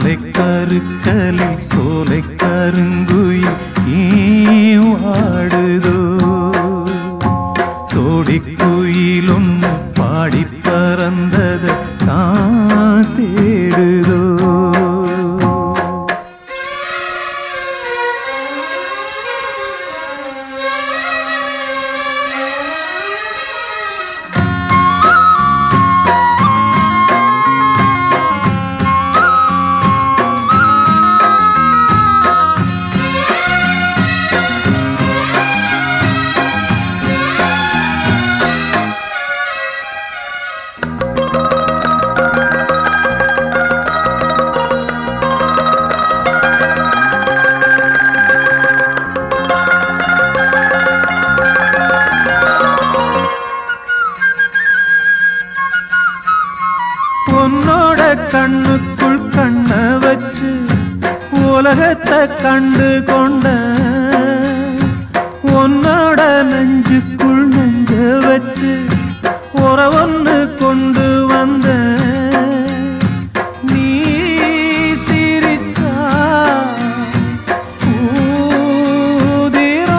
மாலை கருக்கலில் சோலை கருங்குயில் ஏன் வாடுதோ தோடி குயில் ஒன்று பாடி பறந்தத தான் தேடுதோ உன்னோட கண்ணுக்குள் கண்ண வச்சு உலகத்தை கண்டு கொண்ட உன்னோட நெஞ்சுக்குள் நெஞ்ச வச்சு உறவொன்னு கொண்டு வந்த நீ சிரிச்சா ஊதிரும்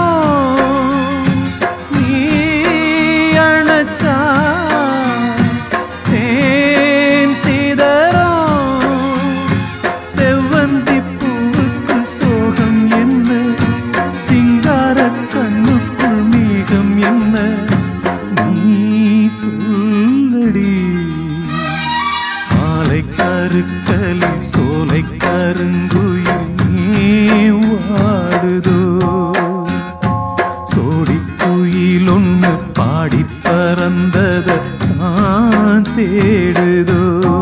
நீ அணைச்சா தேன் சிதறும் செவ்வந்தி பூவுக்கு சோகம் என்ன சிங்கார கண்ணுக்குள் மேகம் என்ன நீ சொல்லடி மாலை கருக்கலில் சோலை கருங்குயில் ஏன் வாடுதோ சோடி குயில் ஒன்று பாடி பறந்தத தான் தேடுதோ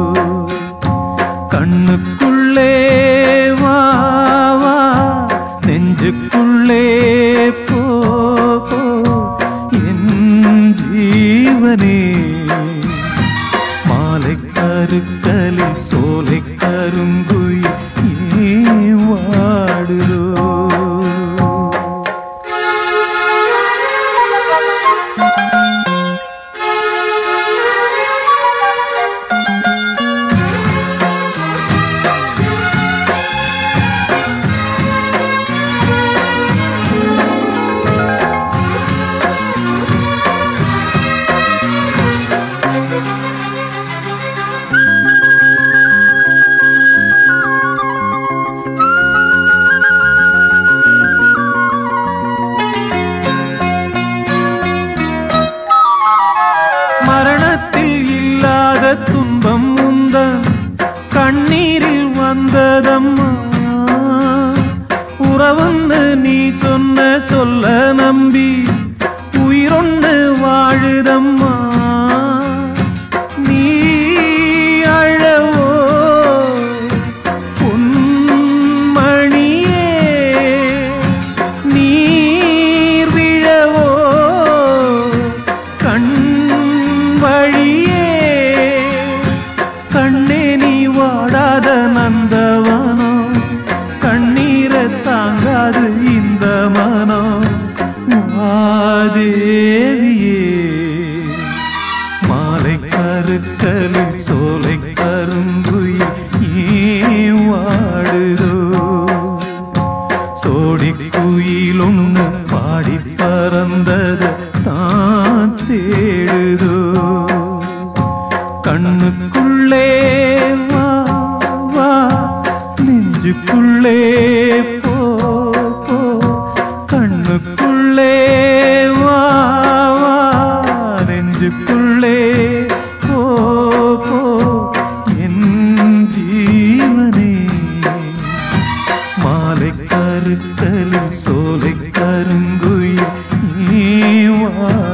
கண்ணுக்குள்ளே வா வா நெஞ்சுக்குள்ளே போ போ என் ஜீவனே மாலை கருக்கலில் சோலை கருங்குயில் ஏன் வாடுதோ மரணத்தில் இல்லாத துன்பம் உந்தன் கண்ணீரில் வந்ததம்மா உறவுன்னு நீ சொன்ன சொல்ல நம்பி உயிரொன்னு வாழுதம்மா நீ அழவோ பொன்மணியே நீர் விழவோ கண் வழியே கண்ணே நீ வாடாத நந்தவனோ கண்ணீரை தாங்காது இந்த மனம் மாதேவியே மாலை கருக்கலில் சோலை கருங்குயில் ஏன் வாடுதோ சோடி குயில் ஒன்று பாடி பறந்தத தான் தேடுதோ கண்ணுக்குள்ளே வா வா நெஞ்சுக்குள்ளே போ போ கண்ணுக்குள்ளே வா வா நெஞ்சுக்குள்ளே போ போ என் ஜீவனே மாலை கருத்தலில் சோலை கருங்குயில் நீ வா